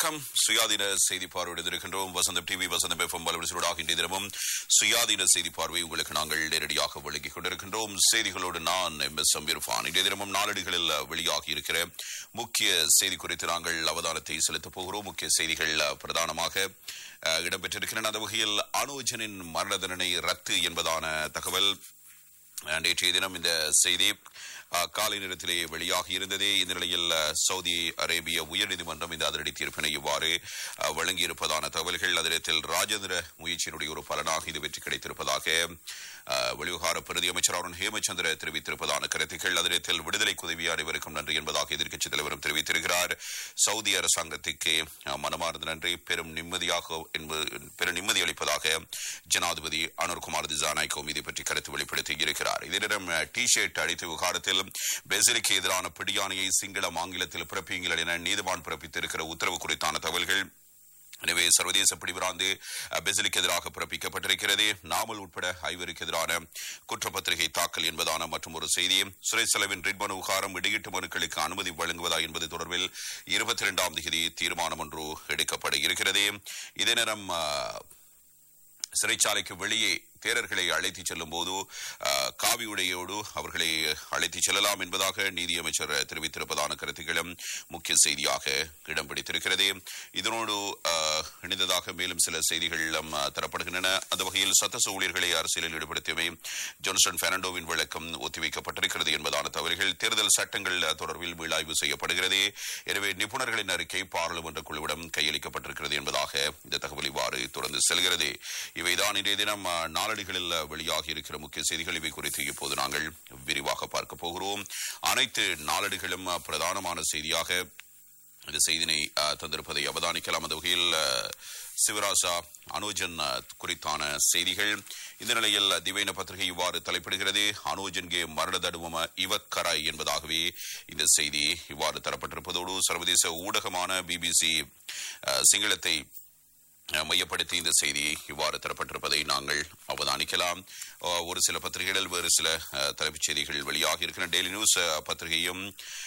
வணக்கம் சுயாதீன செய்தி பார்வையிடுகின்றோம் வசந்தம் டிவி வசந்தம் எஃப்எம் வலுவலிசூடாக இன்றைய தினமும் சுயாதீன செய்தி பார்வை உங்களுக்கு நாங்கள் நேரடியாக வழங்கிக் கொண்டிருக்கின்றோம் செய்திகளோடு நான் எம் எஸ் சம்பீர்பான் இன்றைய தினமும் நாளடிகளில் வெளியாகி இருக்கிற முக்கிய செய்தி குறித்து நாங்கள் அவதானத்தை செலுத்தப் போகிறோம் முக்கிய செய்திகள் பிரதானமாக அஹ், இடம்பெற்றிருக்கின்றன அந்த வகையில் அனுஜனின் மரண தண்டனை ரத்து என்பதான தகவல் அஹ், நேற்றைய தினம் இந்த செய்தி அஹ், காலை நேரத்திலே வெளியாகி இருந்தது இந்த நிலையில் அஹ், சவுதி அரேபிய உயர்நீதிமன்றம் இந்த அதிரடி தீர்ப்பினை இவ்வாறு அஹ், வழங்கியிருப்பதான தகவல்கள் அதிரத்தில் ராஜேந்திர முயற்சியினுடைய ஒரு பலனாக இது வெற்றி கிடைத்திருப்பதாக அஹ், வெளிவிவகார பிரதி அமைச்சர் அருண் ஹேமச்சந்திர தெரிவித்திருப்பதான கருத்துக்கள் அதிரத்தில் விடுதலை உதவி அனைவருக்கும் நன்றி என்பதாக எதிர்க்கட்சித் தலைவரும் தெரிவித்திருக்கிறார் சவுதி அரசாங்கத்துக்கு அஹ், மனமார்ந்த நன்றி பெரும் நிம்மதியாக என்பது பெரும் நிம்மதி அளிப்பதாக ஜனாதிபதி அனுர்குமார் திசாநாய்க்கும் இது பற்றி கருத்து வெளிப்படுத்தி இருக்கிறார் இதே நேரம் டி ஷர்ட் அடித்த விவகாரத்தில் பெசிலுக்கு எதிரான பிடியாணையை சிங்களம் ஆங்கிலத்தில் பிறப்பியுங்கள் என நீதிவான் பிறப்பித்திருக்கிற உத்தரவு குறித்தான தகவல்கள் எனவே சர்வதேச பிடிபிராந்து பெசிலுக்கு எதிராக பிறப்பிக்கப்பட்டிருக்கிறது நாமல் உட்பட ஐவருக்கு எதிரான குற்றப்பத்திரிகை தாக்கல் என்பதான மற்றும் ஒரு செய்தி சுரேஷ் செலவின் ரிட் மனு விவகாரம் இடையீட்டு மனுக்களுக்கு அனுமதி வழங்குவதா என்பது தொடர்பில் இருபத்தி இரண்டாம் தேதி தீர்மானம் ஒன்று எடுக்கப்பட இருக்கிறது இதே நேரம் அஹ், சிறைச்சாலைக்கு வெளியே தேரர்களை அழைத்துச் செல்லும் போது அஹ், காவி உடையோடு அவர்களை அழைத்துச் செல்லலாம் என்பதாக நீதியமைச்சர் தெரிவித்திருப்பதான கருத்துக்களும் முக்கிய செய்தியாக இடம் பிடித்திருக்கிறது இதனோடு அஹ், இணைந்ததாக மேலும் சில செய்திகளும் அஹ், தரப்படுகின்றன அந்த வகையில் சட்டச ஊழியர்களை அரசியலில் ஈடுபடுத்தியவை ஜான்சன் பெர்னாண்டோவின் விளக்கம் ஒத்திவைக்கப்பட்டிருக்கிறது என்பதான தவறுகள் தேர்தல் சட்டங்கள் தொடர்பில் மீளாய்வு செய்யப்படுகிறது எனவே நிபுணர்களின் அறிக்கை பாராளுமன்ற குழுவிடம் கையளிக்கப்பட்டிருக்கிறது என்பதாக இந்த தகவல் இவ்வாறு தொடர்ந்து செல்கிறது இவைதான் இன்றைய தினம் அஹ், நாளடிகளில் வெளியாகி இருக்கிற முக்கிய செய்திகள் இவை குறித்து இப்போது நாங்கள் விரிவாக பார்க்க போகிறோம் அனைத்து நாளடிகளும் அஹ், பிரதானமான செய்தியாக இந்த செய்தினை அஹ், தந்திருப்பதை அவதானிக்கலாம் அந்த வகையில் அஹ், சிவராசா அனுஜன் அஹ், குறித்தான செய்திகள் இந்த நிலையில் திவைன பத்திரிகை இவ்வாறு தலைப்பிடுகிறது அனுஜன்கே மரண தடுவம இவக்கராய் என்பதாகவே இந்த செய்தி இவ்வாறு தரப்பட்டிருப்பதோடு சர்வதேச ஊடகமான பிபிசி சிங்களத்தை அஹ், மையப்படுத்தி இந்த செய்தி இவ்வாறு தரப்பட்டிருப்பதை நாங்கள் அவதானிக்கலாம் அஹ், ஒரு சில பத்திரிகைகள் வேறு சில அஹ், தலைப்புச் செய்திகள் வெளியாகி இருக்கிற டெய்லி நியூஸ் அஹ், பத்திரிகையும்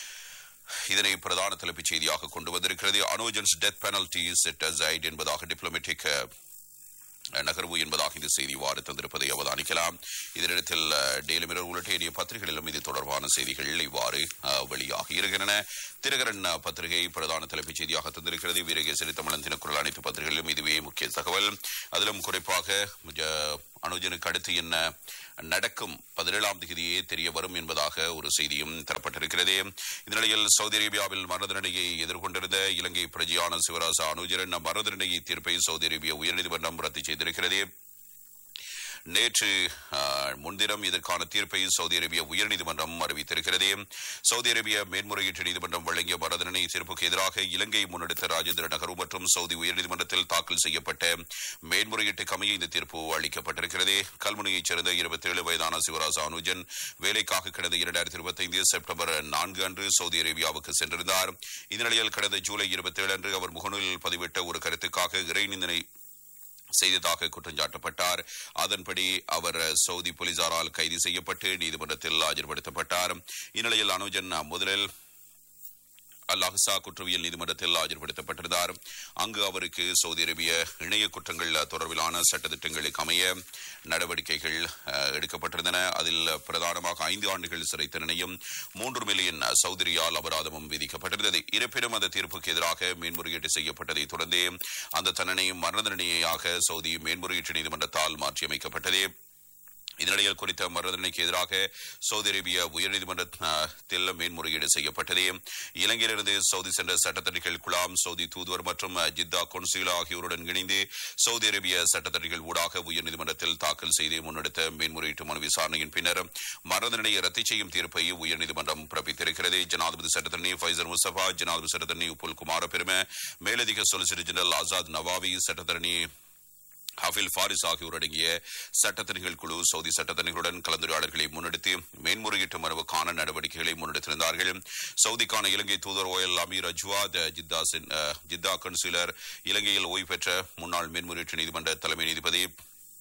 இதனை பிரதான தலைப்புச் செய்தியாக கொண்டு வந்திருக்கிறது அனோஜன்ஸ் டெத் பெனல்டி செட் அசைட் என்பதாக டிப்ளமேட்டிக் நகர்வு என்பதாக இந்த செய்தி வாறு தந்திருப்பதை அவதானிக்கலாம் இதனிடத்தில் டெய்லி மிரர் உள்ளிட்ட ஏனைய பத்திரிகைகளிலும் இது தொடர்பான செய்திகள் இவ்வாறு அஹ், வெளியாகி இருக்கின்றன தினகரன் அஹ், பத்திரிகை பிரதான தலைப்புச் செய்தியாக தந்திருக்கிறது வீரகேசரி தமிழன் தினக்குரல் அனைத்து பத்திரிகைகளிலும் இதுவே முக்கிய தகவல் அதிலும் குறிப்பாக ஜ- அனுஜனுக்கு அடுத்து என்ன நடக்கும் பதினேழாம் தேதியே தெரிய வரும் என்பதாக ஒரு செய்தியும் தரப்பட்டிருக்கிறது இந்த நிலையில் சவுதி அரேபியாவில் மரண தண்டனையை எதிர்கொண்டிருந்த இலங்கை பிரஜையான சிவராசா அனுஜரன் மரண தண்டனை தீர்ப்பை சவுதி அரேபிய உயர்நீதிமன்றம் ரத்து செய்திருக்கிறது நேற்று ஆஹ், முன்தினம் இதற்கான தீர்ப்பை சவுதி அரேபிய உயர்நீதிமன்றம் அறிவித்திருக்கிறது சவுதி அரேபிய மேன்முறையீட்டு நீதிமன்றம் வழங்கிய மரணதண்டனை தீர்ப்புக்கு எதிராக இலங்கை முன்னெடுத்த ராஜேந்திர நகரு மற்றும் சவுதி உயர்நீதிமன்றத்தில் தாக்கல் செய்யப்பட்ட மேன்முறையீட்டுக்கு அமைய இந்த தீர்ப்பு அளிக்கப்பட்டிருக்கிறது கல்முனையைச் சேர்ந்த இருபத்தி ஏழு வயதான சிவராசா அனுஜன் வேலைக்காக கடந்த இரண்டாயிரத்தி இருபத்தைந்து செப்டம்பர் நான்கு அன்று சவுதி அரேபியாவுக்கு சென்றிருந்தார் இந்த நிலையில் கடந்த ஜூலை இருபத்தி ஏழு அன்று அவர் முகநூலில் பதிவிட்ட ஒரு கருத்துக்காக இறை நிந்தனை செய்ததாக குற்றஞ்சாட்டப்பட்டார் அதன்படி அவர் சவுதி போலீசாரால் கைது செய்யப்பட்டு நீதிமன்றத்தில் ஆஜர்படுத்தப்பட்டார் இந்நிலையில் அனுஜன் முதலில் அல் அஹ்சா குற்றவியல் நீதிமன்றத்தில் ஆஜர்படுத்தப்பட்டிருந்தார் அங்கு அவருக்கு சவுதி அரேபிய இணைய குற்றங்கள் தொடர்பிலான சட்டத்திட்டங்களுக்கு அமைய நடவடிக்கைகள் அஹ், எடுக்கப்பட்டிருந்தன அதில் பிரதானமாக ஐந்து ஆண்டுகள் சிறை தண்டனையும் மூன்று மில்லியன் சவுதி ரியால் அபராதமும் விதிக்கப்பட்டிருந்தது இருப்பினும் அந்த தீர்ப்புக்கு எதிராக மேன்முறையீட்டு செய்யப்பட்டதை தொடர்ந்து அந்த தண்டனை மரண தண்டனையாக சவுதி மேன்முறையீட்டு நீதிமன்றத்தால் மாற்றியமைக்கப்பட்டது இதனிடையில் குறித்த மரணதண்டனைக்கு எதிராக சவுதி அரேபிய உயர்நீதிமன்றத்தில் மேன்முறையீடு செய்யப்பட்டது இலங்கையிலிருந்து சவுதி சென்ற சட்டத்தணிகள் குலாம் சவுதி தூதுவர் மற்றும் ஜித்தா கொன்சீலா ஆகியோருடன் இணைந்து சவுதி அரேபிய சட்டத்தணிகள் ஊடாக உயர்நீதிமன்றத்தில் தாக்கல் செய்து முன்னெடுத்த மேன்முறையீட்டு மனு விசாரணையின் பின்னர் மரணதண்டனையை ரத்து செய்யும் தீர்ப்பை உயர்நீதிமன்றம் பிறப்பித்திருக்கிறது ஜனாதிபதி சட்டத்தரணி ஃபைசர் முஸ்தபா ஜனாதிபதி சட்டத்தரணி உப்புல் குமார பெரும மேலதிக சொலிசிட்டர் ஜெனரல் ஆசாத் நவாவி சட்டத்தரணி ஹஃபில் ஃபாரிஸ் ஆகியோர் அடங்கிய சட்டத்தணிகள் குழு சவுதி சட்டத்தணிகளுடன் கலந்துரையாடல்களை முன்னெடுத்து மேன்முறையீட்டு மனுவுக்கான நடவடிக்கைகளை முன்னெடுத்திருந்தார்கள் சவுதிக்கான இலங்கை தூதர் ஓயல் அமீர் அஜ்வாத் ஜித்தா சென்- அஹ், ஜித்தா கன்சிலர் இலங்கையில் ஓய்வு பெற்ற முன்னாள் மேன்முறையீட்டு நீதிமன்ற தலைமை நீதிபதி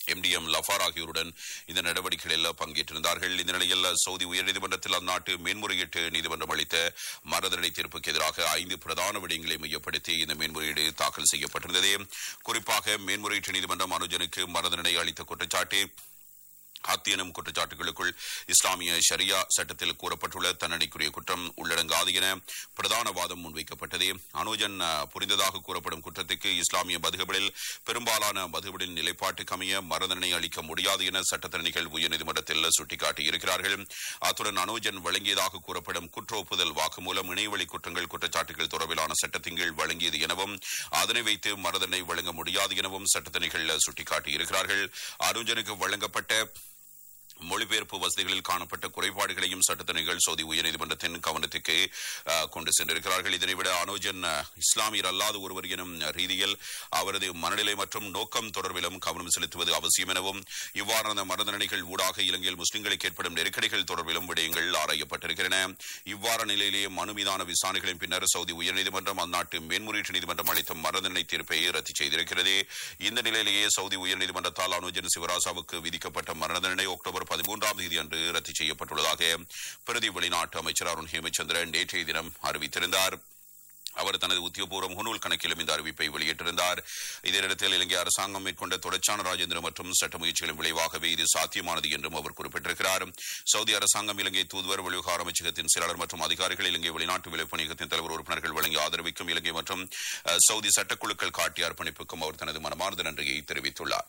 எம்டிஎம் லஃபார் ஆகியோருடன் இந்த நடவடிக்கைகளில் பங்கேற்றிருந்தார்கள் இந்த நிலையில் சவுதி உயர்நீதிமன்றத்தில் அந்நாட்டு மேன்முறையீட்டு நீதிமன்றம் அளித்த மரணதண்டனை தீர்ப்புக்கு எதிராக ஐந்து பிரதான விடயங்களை மையப்படுத்தி இந்த மேன்முறையீடு தாக்கல் செய்யப்பட்டிருந்தது குறிப்பாக மேன்முறையீட்டு நீதிமன்றம் அனுஜனுக்கு மரணதண்டனை அளித்த குற்றச்சாட்டு ஹத்தியனும் குற்றச்சாட்டுகளுக்குள் இஸ்லாமிய ஷரியா சட்டத்தில் கூறப்பட்டுள்ள தண்டனைக்குரிய குற்றம் உள்ளடங்காது என பிரதான வாதம் முன்வைக்கப்பட்டது அனுஜன் அஹ், புரிந்ததாக கூறப்படும் குற்றத்துக்கு இஸ்லாமிய மதுகபிலில் பெரும்பாலான மதுகபிலின் நிலைப்பாட்டுக்கு அமைய மரணதண்டனை அளிக்க முடியாது என சட்டத்தரணிகள் உயர்நீதிமன்றத்தில் சுட்டிக்காட்டியிருக்கிறார்கள் அத்துடன் அனுஜன் வழங்கியதாக கூறப்படும் குற்ற ஒப்புதல் வாக்குமூலம் இணையவழி குற்றங்கள் குற்றச்சாட்டுகள் தொடர்பிலான சட்டத்தின் கீழ் வழங்கியது எனவும் அதனை வைத்து மரணதண்டனை வழங்க முடியாது எனவும் சட்டத்தரணிகள் சுட்டிக்காட்டியிருக்கிறார்கள் அனுஜனுக்கு வழங்கப்பட்ட மொழிபெயர்ப்பு வசதிகளில் காணப்பட்ட குறைபாடுகளையும் சட்டத்தணிகள் சவுதி உயர்நீதிமன்றத்தின் கவனத்துக்கு அஹ், கொண்டு சென்றிருக்கிறார்கள் இதனைவிட அனோஜன் அஹ், இஸ்லாமியர் அல்லாத ஒருவர் எனும் ரீதியில் அவரது மனநிலை மற்றும் நோக்கம் தொடர்பிலும் கவனம் செலுத்துவது அவசியம் எனவும் இவ்வாறான மரணதண்டனைகள் ஊடாக இலங்கையில் முஸ்லிம்களுக்கு ஏற்படும் நெருக்கடிகள் தொடர்பிலும் விடயங்கள் ஆராயப்பட்டிருக்கின்றன இவ்வாறான நிலையிலேயே மனு மீதான விசாரணைகளின் பின்னர் சவுதி உயர்நீதிமன்றம் அந்நாட்டு மேன்முறையீட்டு நீதிமன்றம் அளித்த மரணதண்டனை தீர்ப்பை ரத்து செய்திருக்கிறது இந்த நிலையிலேயே சவுதி உயர்நீதிமன்றத்தால் அனுஜன் சிவராசாவுக்கு விதிக்கப்பட்ட மரண தண்டனை அக்டோபர் பதிமூன்றாம் தேதி அன்று ரத்து செய்யப்பட்டுள்ளதாக பிரதி வெளிநாட்டு அமைச்சர் அருண் ஹேமச்சந்திரன் நேற்றைய தினம் அறிவித்திருந்தார் அவர் தனது உத்தியோகபூர்வ முகநூல் கணக்கிலும் இந்த அறிவிப்பை வெளியிட்டிருந்தார் இதே நேரத்தில் இலங்கை அரசாங்கம் மேற்கொண்ட தொடர்ச்சியான ராஜேந்திர மற்றும் சட்ட முயற்சிகளின் விளைவாகவே இது சாத்தியமானது என்றும் அவர் குறிப்பிட்டிருக்கிறார் சவுதி அரசாங்கம் இலங்கை தூதுவர் வெளிவிவகார அமைச்சகத்தின் செயலாளர் மற்றும் அதிகாரிகள் இலங்கை வெளிநாட்டு விலைப்பணியகத்தின் தலைவர் உறுப்பினர்கள் வழங்கிய ஆதரவிற்கும் இலங்கை மற்றும் அஹ், சவுதி சட்டக்குழுக்கள் காட்டிய அர்ப்பணிப்புக்கும் அவர் தனது மனமார்ந்த நன்றியை தெரிவித்துள்ளார்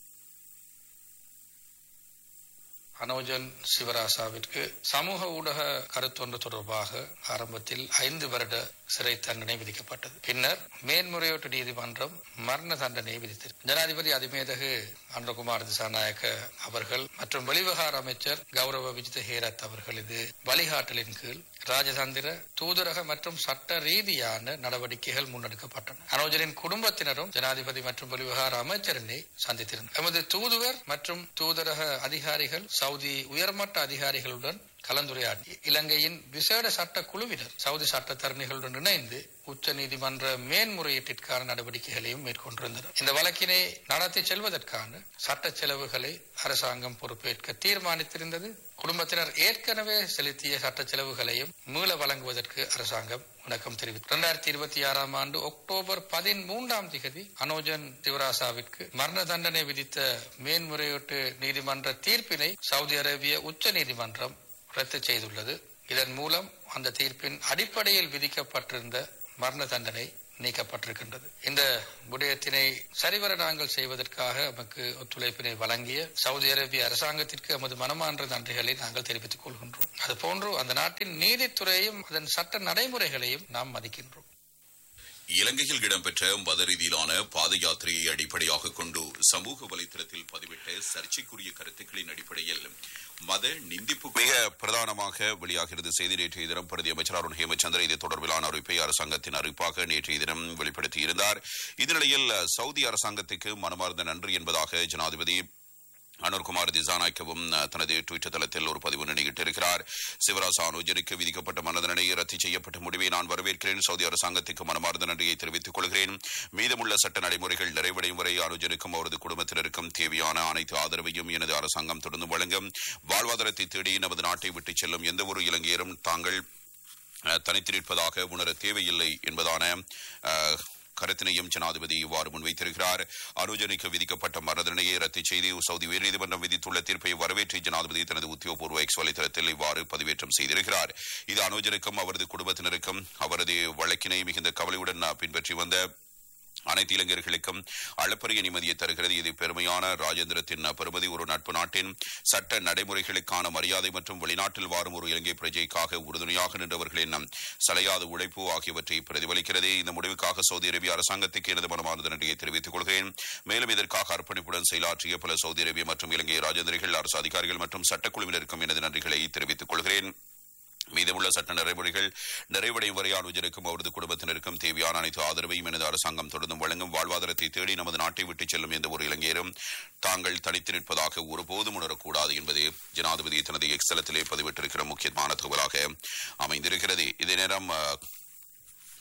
அனோஜன் சிவராசாவிற்கு சமூக ஊடக கருத்தொன்று தொடர்பாக ஆரம்பத்தில் ஐந்து வருட சிறை தண்டனை விதிக்கப்பட்டது பின்னர் மேன்முறையீட்டு நீதிமன்றம் மரண தண்டனை விதித்தது ஜனாதிபதி அதிமேதகு அனுகுமார் திசாநாயக்க அவர்கள் மற்றும் வெளிவிவகார அமைச்சர் கௌரவ விஜித ஹேரத் அவர்களது வழிகாட்டலின் கீழ் ராஜதந்திர தூதரக மற்றும் சட்ட ரீதியான நடவடிக்கைகள் முன்னெடுக்கப்பட்டன அனோஜனின் குடும்பத்தினரும் ஜனாதிபதி மற்றும் வெளிவிவகார அமைச்சரினை சந்தித்திருந்தனர் எமது தூதுவர் மற்றும் தூதரக அதிகாரிகள் சவுதி உயர்மட்ட அதிகாரிகளுடன் கலந்துரையாடி இலங்கையின் விசேட சட்ட குழுவினர் சவுதி சட்டத்தரணிகளுடன் இணைந்து உச்ச நீதிமன்ற மேன்முறையீட்டிற்கான நடவடிக்கைகளையும் மேற்கொண்டிருந்தனர் இந்த வழக்கினை நடத்தி செல்வதற்கான சட்ட செலவுகளை அரசாங்கம் பொறுப்பேற்க தீர்மானித்திருந்தது குடும்பத்தினர் ஏற்கனவே செலுத்திய சட்ட செலவுகளையும் மீள வழங்குவதற்கு அரசாங்கம் இணக்கம் தெரிவித்தது இரண்டாயிரத்தி இருபத்தி ஆறாம் ஆண்டு அக்டோபர் பதிமூன்றாம் திகதி அனோஜன் திவராசாவிற்கு மரண தண்டனை விதித்த மேன்முறையீட்டு நீதிமன்ற தீர்ப்பினை சவுதி அரேபிய உச்ச நீதிமன்றம் ரத்து செய்துள்ளது இதன் மூலம் அந்த தீர்ப்பின் அடிப்படையில் விதிக்கப்பட்டிருந்த மரண தண்டனை நீக்கப்பட்டிருக்கின்றது இந்த விடயத்தினை சரிவர நாங்கள் செய்வதற்காக நமக்கு ஒத்துழைப்பினை வழங்கிய சவுதி அரேபிய அரசாங்கத்திற்கு எமது மனமான்ற நன்றிகளை நாங்கள் தெரிவித்துக் கொள்கின்றோம் அதுபோன்று அந்த நாட்டின் நீதித்துறையையும் அதன் சட்ட நடைமுறைகளையும் நாம் மதிக்கின்றோம் இலங்கையில் இடம்பெற்ற மத ரீதியிலான பாத யாத்திரையை அடிப்படையாக கொண்டு சமூக வலைதளத்தில் பதிவிட்ட சர்ச்சைக்குரிய கருத்துக்களின் அடிப்படையில் மத நிந்திப்பு மிக பிரதானமாக வெளியாகிறது செய்தி நேற்றைய தினம் பிரதி அமைச்சர் அருண் ஹேமச்சந்திர இது தொடர்பிலான அறிவிப்பை அரசாங்கத்தின் அறிவிப்பாக நேற்றைய தினம் வெளிப்படுத்தியிருந்தார் இதனிடையில் சவுதி அரசாங்கத்துக்கு மனமார்ந்த நன்றி என்பதாக ஜனாதிபதி அனுர்குமார் திசாநாய்க்கவும் அஹ், தனது டுவிட்டர் தளத்தில் ஒரு பதிவு வெளியிட்டிருக்கிறார் சிவராச அனுஜனுக்கு விதிக்கப்பட்ட மனதண்டனை ரத்து செய்யப்பட்ட முடிவை நான் வரவேற்கிறேன் சவுதி அரசாங்கத்துக்கு மனமார்ந்த நன்றியை தெரிவித்துக் கொள்கிறேன் மீதமுள்ள சட்ட நடைமுறைகள் நிறைவடையும் வரை அனுஜனுக்கும் அவரது குடும்பத்தினருக்கும் தேவையான அனைத்து ஆதரவையும் எனது அரசாங்கம் தொடர்ந்து வழங்கும் வாழ்வாதாரத்தை தேடி நமது நாட்டை விட்டுச் செல்லும் எந்த ஒரு இலங்கையரும் தாங்கள் அஹ், தனித்து நிற்பதாக உணர தேவையில்லை என்பதான அஹ், கருத்தினையும் ஜனாதிபதி இவ்வாறு முன்வைத்திருக்கிறார் அனுஜனுக்கு விதிக்கப்பட்ட மரணதண்டனையை ரத்து செய்து சவுதி உயர்நீதிமன்றம் விதித்துள்ள தீர்ப்பை வரவேற்று ஜனாதிபதி தனது உத்தியோகபூர்வ எக்ஸ் வலைதளத்தில் இவ்வாறு பதிவேற்றம் செய்திருக்கிறார் இது அனுஜனுக்கும் அவரது குடும்பத்தினருக்கும் அவரது வழக்கினை மிகுந்த கவலையுடன் நான் பின்பற்றி வந்த அனைத்து இளைஞர்களுக்கும் அளப்பரிய நிம்மதியை தருகிறது இது பெருமையான ராஜேந்திரத்தின் பெருமதி ஒரு நட்பு நாட்டின் சட்ட நடைமுறைகளுக்கான மரியாதை மற்றும் வெளிநாட்டில் வாரும் ஒரு இலங்கை பிரஜைக்காக உறுதுணையாக நின்றவர்களின் சலையாத உழைப்பு ஆகியவற்றை பிரதிபலிக்கிறது இந்த முடிவுக்காக சவுதி அரேபிய அரசாங்கத்துக்கு எனது மனமார்ந்த நன்றியை தெரிவித்துக் கொள்கிறேன் மேலும் இதற்காக அர்ப்பணிப்புடன் செயலாற்றிய பல சவுதி அரேபிய மற்றும் இலங்கை ராஜேந்திரிகள் அரசு அதிகாரிகள் மற்றும் சட்டக்குழுவினருக்கும் எனது நன்றிகளை தெரிவித்துக் கொள்கிறேன் மீதமுள்ள சட்ட நடைமுறைகள் நிறைவடையும் வரை அனுஜனுக்கும் அவரது குடும்பத்தினருக்கும் தேவையான அனைத்து ஆதரவையும் எனது அரசாங்கம் தொடர்ந்தும் வழங்கும் வாழ்வாதாரத்தை தேடி நமது நாட்டை விட்டுச் செல்லும் எந்த ஒரு இளைஞரும் தாங்கள் தனித்து நிற்பதாக ஒருபோதும் உணரக்கூடாது என்பது ஜனாதிபதி தனது எக்ஸலத்திலே பதிவிட்டிருக்கிற முக்கியமான தகவலாக அமைந்திருக்கிறது இதே நேரம் அஹ்,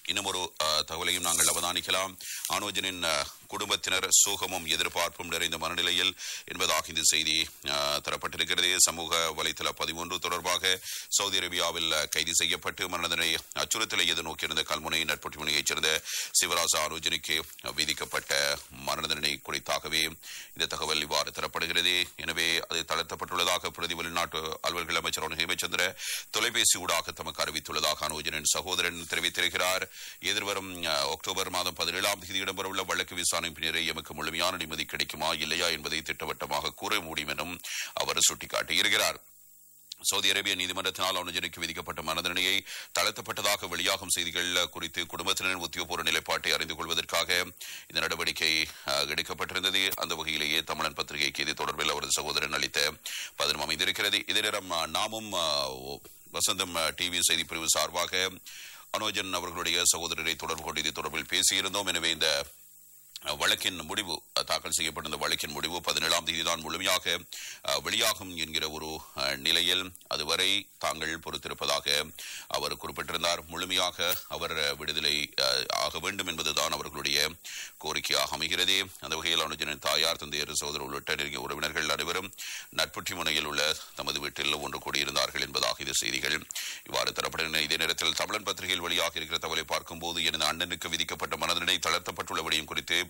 இன்னும் ஒரு அஹ், தகவலையும் நாங்கள் அவதானிக்கலாம் அனுஜனின் அஹ், குடும்பத்தினர் சோகமும் எதிர்பார்ப்பும் நிறைந்த மனநிலையில் என்பதாக இந்த செய்தி அஹ், தரப்பட்டிருக்கிறது சமூக வலைதள பதிமூன்று தொடர்பாக சவுதி அரேபியாவில் அஹ், கைது செய்யப்பட்டு மரணதனை அச்சுறுத்தலை எதிர்நோக்கியிருந்த கல்முனை நட்பொட்டிமுனையைச் சேர்ந்த சிவராசா அனுஜனுக்கு விதிக்கப்பட்ட மரண தண்டனை குறித்தாகவே இந்த தகவல் இவ்வாறு தரப்படுகிறது எனவே அது தளர்த்தப்பட்டுள்ளதாக பிரதி வெளிநாட்டு அலுவல்கள் அமைச்சர் ஹேமச்சந்திர தொலைபேசி ஊடாக தமக்கு அறிவித்துள்ளதாக அனுஜனின் சகோதரன் தெரிவித்திருக்கிறார் எதிர்வரும் அஹ், அக்டோபர் மாதம் பதினேழாம் தேதி இடம்பெறவுள்ள வழக்கு விசாரணை பின்னரே எமக்கு முழுமையான நிம்மதி கிடைக்குமா இல்லையா என்பதை திட்டவட்டமாக கூற முடியும் எனவும் அவர் சுட்டிக்காட்டியிருக்கிறார் சவுதி அரேபிய நீதிமன்றத்தினால் அனுஜனுக்கு விதிக்கப்பட்ட மனதண்டனையை தளர்த்தப்பட்டதாக வெளியாகும் செய்திகள் குறித்து குடும்பத்தினரின் உத்தியோகபூர்வ நிலைப்பாட்டை அறிந்து கொள்வதற்காக இந்த நடவடிக்கை அஹ், எடுக்கப்பட்டிருந்தது அந்த வகையிலேயே தமிழன் பத்திரிகைக்கு இது தொடர்பில் அவரது சகோதரன் அளித்த பதிலும் அமைந்திருக்கிறது இதே நேரம் அஹ், நாமும் அஹ், வசந்தம் அஹ், டிவி செய்தி பிரிவு சார்பாக அனோஜன் அவர்களுடைய சகோதரரை தொடர்பு கொண்டு இது தொடர்பில் பேசியிருந்தோம் எனவே இந்த அஹ், வழக்கின் முடிவு அஹ், தாக்கல் செய்யப்பட்ட இந்த வழக்கின் முடிவு பதினேழாம் தேதி தான் முழுமையாக அஹ், வெளியாகும் என்கிற ஒரு அஹ், நிலையில் அதுவரை தாங்கள் பொறுத்திருப்பதாக அவர் குறிப்பிட்டிருந்தார் முழுமையாக அவர் அஹ், விடுதலை அஹ், ஆக வேண்டும் என்பதுதான் அவர்களுடைய கோரிக்கையாக அமைகிறது அந்த வகையில் அனுஜனின் தாயார் தந்தையர் சகோதரர் உள்ளிட்ட நெருங்கிய உறவினர்கள் அனைவரும் நட்புற்றி முனையில் உள்ள தமது வீட்டில் ஒன்று கூடியிருந்தார்கள் என்பதாக இது செய்திகள் இவ்வாறு தரப்படுகின்றன இதே நேரத்தில் தமிழன் பத்திரிகையில் வெளியாக இருக்கிற தகவலை பார்க்கும்போது எனது அண்ணனுக்கு விதிக்கப்பட்ட மனதண்டனை தளர்த்தப்பட்டுள்ள விடயம் குறித்து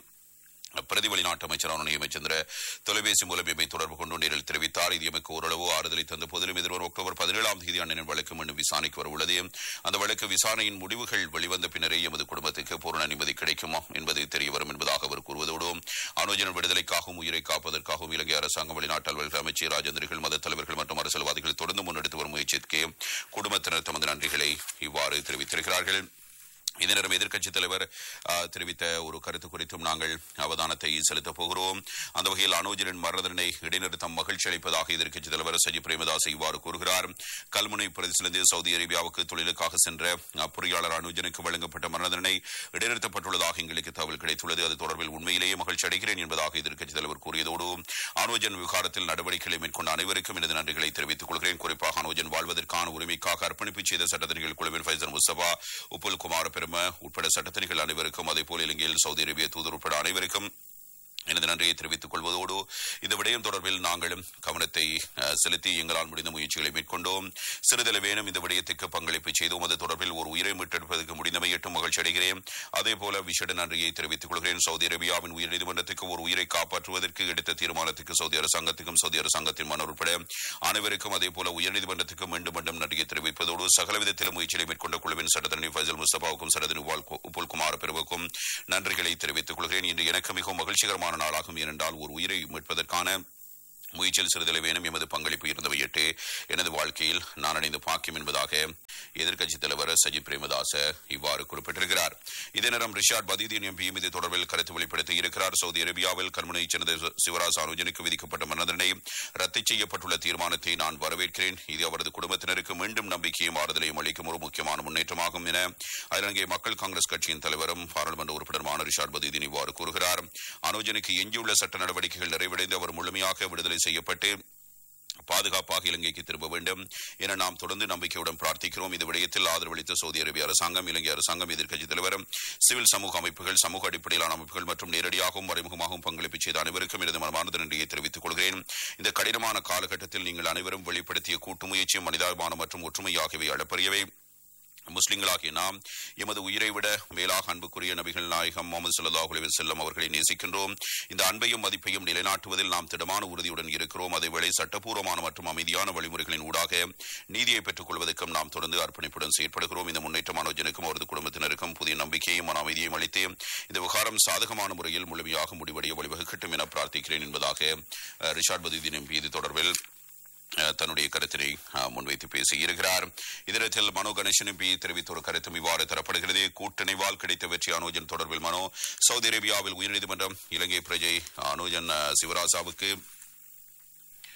பிரதி வெளிநாட்டு அமைச்சரான நியமச்சந்திர தொலைபேசி மூலம் எம்மை தொடர்பு கொண்டு நேரில் தெரிவித்தார் இது எமக்கு ஓரளவு ஆறுதலை தந்த போதிலும் எதிர்வரும் அக்டோபர் பதினேழாம் தேதி அண்ணனின் வழக்கு மீண்டும் விசாரணைக்கு வர உள்ளது அந்த வழக்கு விசாரணையின் முடிவுகள் வெளிவந்த பின்னரே எமது குடும்பத்துக்கு பூரண நிம்மதி கிடைக்குமா என்பது தெரிய வரும் என்பதாக அவர் கூறுவதோடு அனுஜன் விடுதலைக்காகவும் உயிரை காப்பதற்காகவும் இலங்கை அரசாங்கம் வெளிநாட்டு அலுவலர்கள் அமைச்சர் ராஜேந்திரிகள் மத தலைவர்கள் மற்றும் அரசியல்வாதிகள் தொடர்ந்து முன்னெடுத்து வரும் முயற்சிக்கு குடும்பத்தினர் தமது நன்றிகளை இவ்வாறு தெரிவித்திருக்கிறார்கள் இதே நேரம் எதிர்க்கட்சித் தலைவர் ஆ, தெரிவித்த ஒரு கருத்து குறித்தும் நாங்கள் அவதானத்தை செலுத்தப் போகிறோம் அந்த வகையில் அனோஜனின் மரணதனை இடைநிறுத்தம் மகிழ்ச்சி அளிப்பதாக எதிர்க்கட்சித் தலைவர் சஜி பிரேமதாஸ் இவ்வாறு கூறுகிறார் கல்முனை பிரதேசத்திலிருந்து சவுதி அரேபியாவுக்கு தொழிலுக்காக சென்ற அ, பொறியாளர் அனுஜனுக்கு வழங்கப்பட்ட மரணதனை இடைநிறுத்தப்பட்டுள்ளதாக எங்களுக்கு தகவல் கிடைத்துள்ளது அது தொடர்பில் உண்மையிலேயே மகிழ்ச்சி அடைகிறேன் என்பதாக எதிர்க்கட்சித் தலைவர் கூறியதோடு அனுஜன் விவகாரத்தில் நடவடிக்கைகளை மேற்கொண்ட அனைவருக்கும் எனது நன்றிகளை தெரிவித்துக் கொள்கிறேன் குறிப்பாக அனுஜன் வாழ்வதற்கான உரிமைக்காக அர்ப்பணிப்பு செய்த சட்டத்தணிகள் குழுவின் ஃபைசர் முஸ்தபா உப்புல் குமார் பெரும உட்பட சட்டத்தணிகள் அனைவருக்கும் அதேபோல் இலங்கையில் சவுதி அரேபிய தூதர் உட்பட அனைவருக்கும் எனது நன்றியை தெரிவித்துக் கொள்வதோடு இந்த விடயம் தொடர்பில் நாங்களும் கவனத்தை அஹ், செலுத்தி எங்களால் முடிந்த முயற்சிகளை மேற்கொண்டோம் சிறிதளவேனும் இந்த விடயத்துக்கு பங்களிப்பு செய்தோம் அது தொடர்பில் ஒரு உயிரை மீட்டெடுப்பதற்கு முடிந்தமை எட்டும் மகிழ்ச்சி அடைகிறேன் அதே போல விசேட நன்றியை தெரிவித்துக் கொள்கிறேன் சவுதி அரேபியாவின் உயர்நீதிமன்றத்துக்கு ஒரு உயிரை காப்பாற்றுவதற்கு எடுத்த தீர்மானத்துக்கு சவுதி அரசாங்கத்துக்கும் சவுதி அரசாங்கத்தின் மன்னர் உட்பட அனைவருக்கும் அதே போல உயர்நீதிமன்றத்துக்கு மீண்டும் மீண்டும் நன்றியை தெரிவிப்பதோடு சகல விதத்திலும் முயற்சிகளை மேற்கொண்ட குழுவின் சட்டத்தரணி ஃபைசல் முஸ்தபாவுக்கும் சரதனி உப்புல் குமார் பிரிவுக்கும் நன்றிகளை தெரிவித்துக் கொள்கிறேன் இன்று எனக்கு மிகவும் மகிழ்ச்சிகரமான நாளாகும் ஏனென்றால் ஒரு உயிரை மீட்பதற்கான முயற்சியில் சிறிதளவு வேணும் எமது பங்களிப்பு இருந்தவையிட்டு எனது வாழ்க்கையில் நான் அடைந்த பாக்கியம் என்பதாக எதிர்க்கட்சித் தலைவர் சஜித் பிரேமதாச இவ்வாறு குறிப்பிட்டிருக்கிறார் இதே நேரம் ரிஷாட் பதீதீன் எம்பியும் இது தொடர்பில் கருத்து வெளிப்படுத்தி இருக்கிறார் சவுதி அரேபியாவில் கல்முனையைச் சேர்ந்த சிவராஜ் அனுஜனுக்கு விதிக்கப்பட்ட மரணதண்டனை ரத்து செய்யப்பட்டுள்ள தீர்மானத்தை நான் வரவேற்கிறேன் இது அவரது குடும்பத்தினருக்கு மீண்டும் நம்பிக்கையும் ஆறுதலையும் அளிக்கும் ஒரு முக்கியமான முன்னேற்றமாகும் என இலங்கை மக்கள் காங்கிரஸ் கட்சியின் தலைவரும் பாராளுமன்ற உறுப்பினருமான ரிஷாட் பதீதீன் இவ்வாறு கூறுகிறார் அனுஜனுக்கு எஞ்சியுள்ள சட்ட நடவடிக்கைகள் நிறைவடைந்து அவர் முழுமையாக விடுதலை செய்யப்பட்டு பாதுகாப்பாக இலங்கைக்கு திரும்ப வேண்டும் என நாம் தொடர்ந்து நம்பிக்கையுடன் பிரார்த்திக்கிறோம் இந்த விடயத்தில் ஆதரவளித்த சவுதி அரேபிய அரசாங்கம் இலங்கை அரசாங்கம் எதிர்க்கட்சித் தலைவர் சிவில் சமூக அமைப்புகள் சமூக அடிப்படையிலான அமைப்புகள் மற்றும் நேரடியாகவும் மறைமுகமாகவும் பங்களிப்பு செய்த அனைவருக்கும் எனது மனமார்ந்த நன்றியை தெரிவித்துக் கொள்கிறேன் இந்த கடினமான காலகட்டத்தில் நீங்கள் அனைவரும் வெளிப்படுத்திய கூட்டு முயற்சி மனிதாபிமானம் மற்றும் ஒற்றுமை ஆகியவை அளப்பரியவை முஸ்லிம்களாகிய நாம் எமது உயிரை விட மேலாக அன்புக்குரிய நபிகள் நாயகம் முகமது ஸல்லல்லாஹு அலைஹி வஸல்லம் அவர்களை நேசிக்கின்றோம் இந்த அன்பையும் மதிப்பையும் நிலைநாட்டுவதில் நாம் திடமான உறுதியுடன் இருக்கிறோம் அதேவேளை சட்டப்பூர்வமான மற்றும் அமைதியான வழிமுறைகளின் ஊடாக நீதியை பெற்றுக் கொள்வதற்கும் நாம் தொடர்ந்து அர்ப்பணிப்புடன் செயற்படுகிறோம் இந்த முன்னேற்றம் அனுஜனுக்கும் அவரது குடும்பத்தினருக்கும் புதிய நம்பிக்கையும் மன அமைதியையும் அளித்து இந்த விவகாரம் சாதகமான முறையில் முழுமையாக முடிவடைய வழிவகுக்கட்டும் என பிரார்த்திக்கிறேன் என்பதாக அஹ், ரிஷாட் பதீதீன் எம்பி இது தொடர்பில் அஹ், தன்னுடைய கருத்தினை அஹ், முன்வைத்து பேசியிருக்கிறார் இதனத்தில் மனோ கணேசன் எம்பி தெரிவித்த ஒரு கருத்தும் இவ்வாறு தரப்படுகிறது கூட்டணிவால் கிடைத்த வெற்றி அனுஜன் தொடர்பில் மனோ சவுதி அரேபியாவில் உயர்நீதிமன்றம் இலங்கை பிரஜை அனுஜன் அஹ், சிவராசாவுக்கு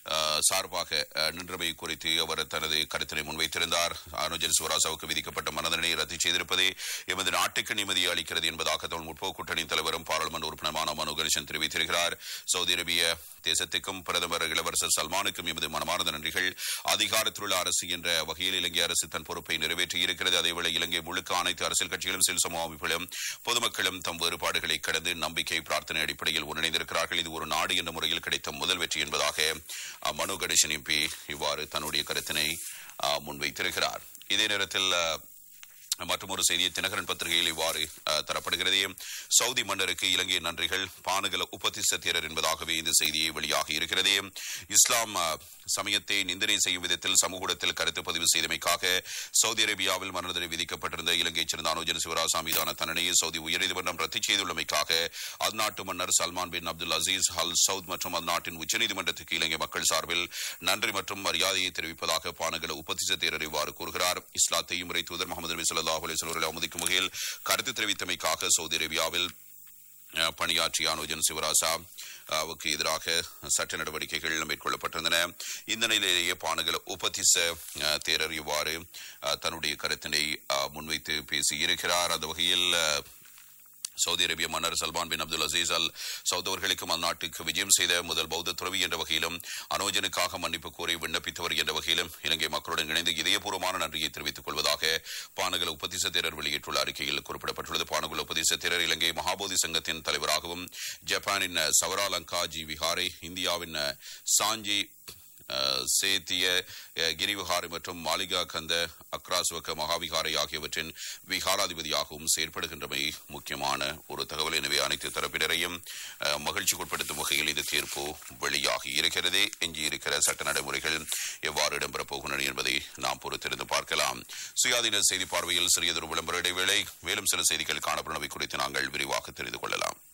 அஹ், சார்பாக அஹ், நின்றமை குறித்து அவர் தனது கருத்தினை முன்வைத்திருந்தார் அனுஜன் சிவராசாவுக்கு விதிக்கப்பட்ட மனதண்டனை ரத்து செய்திருப்பதே எமது நாட்டுக்கு நிம்மதியை அளிக்கிறது என்பதாக தமிழ் முற்போக்கு கூட்டணி தலைவரும் பாராளுமன்ற உறுப்பினருமான மனு கணேசன் தெரிவித்திருக்கிறார் சவுதி அரேபிய தேசத்துக்கும் பிரதமர் இளவரசர் சல்மானுக்கும் எமது மனமார்ந்த நன்றிகள் அதிகாரத்தில் உள்ள அரசு என்ற வகையில் இலங்கை அரசு தன் பொறுப்பை நிறைவேற்றி இருக்கிறது அதேவேளை இலங்கை முழுக்க அனைத்து அரசியல் கட்சிகளும் சிவில் சமூக அமைப்புகளும் பொதுமக்களும் தம் வேறுபாடுகளை கடந்து நம்பிக்கை பிரார்த்தனை அடிப்படையில் ஒன்றிணைந்திருக்கிறார்கள் இது ஒரு நாடு என்ற முறையில் கிடைத்த முதல் வெற்றி என்பதாக அஹ், மனு கணேசன் எம்பி இவ்வாறு தன்னுடைய கருத்தினை அஹ், முன்வைத்திருக்கிறார் இதே நேரத்தில் அஹ், மற்றொரு செய்தியை தினகரன் பத்திரிகையில் இவ்வாறு அஹ், தரப்படுகிறது சவுதி மன்னருக்கு இலங்கையின் நன்றிகள் பானுகல உபத்தி சத்தியரர் என்பதாகவே இந்த செய்தியை வெளியாகி இருக்கிறது இஸ்லாம் அஹ், சமயத்தை நிந்தனை செய்யும் விதத்தில் சமூகத்தில் கருத்து பதிவு செய்தமைக்காக சவுதி அரேபியாவில் மரண தண்டனை விதிக்கப்பட்டிருந்த இலங்கையைச் சேர்ந்த அனுஜன் சிவராசா மீதான தண்டனையை சவுதி உயர்நீதிமன்றம் ரத்து செய்துள்ளமைக்காக அந்நாட்டு மன்னர் Salman bin Abdul Aziz Al Saud மற்றும் அந்நாட்டின் உச்சநீதிமன்றத்துக்கு இலங்கை மக்கள் சார்பில் நன்றி மற்றும் மரியாதையை தெரிவிப்பதாக பானகல உபதிச தேரர் இவ்வாறு கூறுகிறார் இஸ்லாத்தையும் முறை தூதர் முகமது நபி ஸல்லல்லாஹு அலைஹி வஸல்லம் அவமதிக்கும் வகையில் கருத்து தெரிவித்தமைக்காக சவுதி அரேபியாவில் அஹ், பணியாற்றிய அனுஜன் சிவராசா வுக்கு எதிராக சட்ட நடவடிக்கைகள் மேற்கொள்ளப்பட்டிருந்தன இந்த நிலையிலேயே பானகல உபதிச அஹ், தேரர் இவ்வாறு அஹ், தன்னுடைய கருத்தினை அஹ், முன்வைத்து பேசியிருக்கிறார் அந்த வகையில் அஹ், சவுதி அரேபிய மன்னர் Salman bin Abdul Aziz Al Saud அவர்களுக்கும் அந்நாட்டுக்கு விஜயம் செய்த முதல் பௌத்த துறவி என்ற வகையிலும் அனோஜனுக்காக மன்னிப்பு கோரி விண்ணப்பித்தவர் என்ற வகையிலும் இலங்கை மக்களுடன் இணைந்து இதயபூர்வமான நன்றியை தெரிவித்துக் கொள்வதாக பானகல உபதிச தேரர் வெளியிட்டுள்ள அறிக்கையில் குறிப்பிடப்பட்டுள்ளது பானகுல உபதிச தேரர் இலங்கை மகாபோதி சங்கத்தின் தலைவராகவும் ஜப்பானின் சவராலங்கா ஜி விஹாரை இந்தியாவின் சாஞ்சி அஹ், சேத்திய அஹ், கிரிவிஹாரை மற்றும் மாளிகா கந்த அக்ராஸ்வக்க மகாவிகாரை ஆகியவற்றின் விகாராதிபதியாகவும் செயற்படுகின்றமை முக்கியமான ஒரு தகவல் எனவே அனைத்து தரப்பினரையும் அஹ், மகிழ்ச்சிக்குட்படுத்தும் வகையில் இது தீர்ப்பு வெளியாகி இருக்கிறது எஞ்சியிருக்கிற சட்ட நடைமுறைகள் எவ்வாறு இடம்பெறப் போகின்றன என்பதை நாம் பொறுத்திருந்து பார்க்கலாம் சுயாதீன செய்தி பார்வையில் சிறியதொரு விளம்பர இடைவேளை மேலும் சில செய்திகள் காணப்படுவவை குறித்து நாங்கள் விரிவாக தெரிந்து கொள்ளலாம்